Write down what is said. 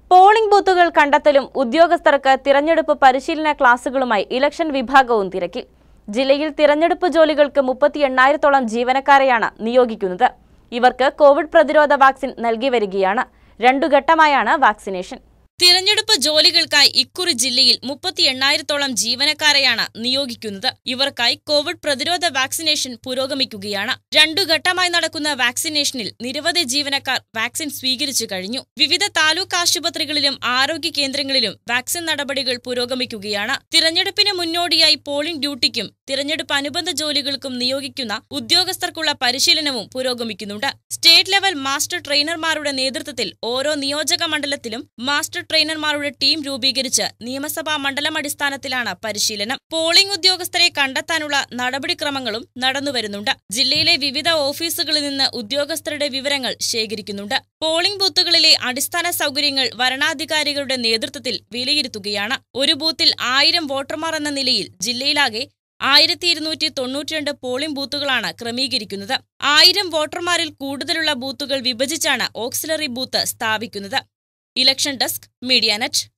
polling ബൂത്തുകൾ കണ്ടെത്തലും ഉദ്യോഗസ്ഥർക്ക് തിരഞ്ഞെടുപ്പ് പരിശീലന ക്ലാസുകളുമായി ഇലക്ഷൻ വിഭാഗവും തിരക്കി ജില്ലയിൽ തിരഞ്ഞെടുപ്പ് ജോലികൾക്ക് മുപ്പത്തി എണ്ണായിരത്തോളം ജീവനക്കാരെയാണ് നിയോഗിക്കുന്നത് ഇവർക്ക് കോവിഡ് പ്രതിരോധ വാക്സിൻ നൽകി വരികയാണ് രണ്ടു ഘട്ടമായാണ് വാക്സിനേഷൻ തിരഞ്ഞെടുപ്പ് ജോലികൾക്കായി ഇക്കുറി ജില്ലയിൽ മുപ്പത്തി എണ്ണായിരത്തോളം ജീവനക്കാരെയാണ് നിയോഗിക്കുന്നത് ഇവർക്കായി കോവിഡ് പ്രതിരോധ വാക്സിനേഷൻ പുരോഗമിക്കുകയാണ് രണ്ടു ഘട്ടമായി നടക്കുന്ന വാക്സിനേഷനിൽ നിരവധി ജീവനക്കാർ വാക്സിൻ സ്വീകരിച്ചു കഴിഞ്ഞു വിവിധ താലൂക്ക് ആശുപത്രികളിലും ആരോഗ്യ കേന്ദ്രങ്ങളിലും വാക്സിൻ നടപടികൾ പുരോഗമിക്കുകയാണ് തിരഞ്ഞെടുപ്പിന് മുന്നോടിയായി പോളിംഗ് ഡ്യൂട്ടിക്കും തിരഞ്ഞെടുപ്പ് അനുബന്ധ ജോലികൾക്കും നിയോഗിക്കുന്ന ഉദ്യോഗസ്ഥർക്കുള്ള പരിശീലനവും പുരോഗമിക്കുന്നുണ്ട് സ്റ്റേറ്റ് ലെവൽ മാസ്റ്റർ ട്രെയിനർമാരുടെ നേതൃത്വത്തിൽ ഓരോ നിയോജക മണ്ഡലത്തിലും മാസ്റ്റർ ട്രെയിനർമാരുടെ ടീം രൂപീകരിച്ച് നിയമസഭാ മണ്ഡലം അടിസ്ഥാനത്തിലാണ് പരിശീലനം പോളിംഗ് ഉദ്യോഗസ്ഥരെ കണ്ടെത്താനുള്ള നടപടിക്രമങ്ങളും നടന്നുവരുന്നുണ്ട് ജില്ലയിലെ വിവിധ ഓഫീസുകളിൽ നിന്ന് ഉദ്യോഗസ്ഥരുടെ വിവരങ്ങൾ ശേഖരിക്കുന്നുണ്ട് പോളിംഗ് ബൂത്തുകളിലെ അടിസ്ഥാന സൗകര്യങ്ങൾ വരണാധികാരികളുടെ നേതൃത്വത്തിൽ വിലയിരുത്തുകയാണ് ഒരു ബൂത്തിൽ ആയിരം വോട്ടർമാർ എന്ന നിലയിൽ ജില്ലയിലാകെ ആയിരത്തി ഇരുന്നൂറ്റി തൊണ്ണൂറ്റിരണ്ട് പോളിംഗ് ബൂത്തുകളാണ് ക്രമീകരിക്കുന്നത് ആയിരം വോട്ടർമാരിൽ കൂടുതലുള്ള ബൂത്തുകൾ വിഭജിച്ചാണ് ഓക്സിലറി ബൂത്ത് സ്ഥാപിക്കുന്നത് ഇലക്ഷൻ ഡെസ്ക് മീഡിയ നെറ്റ്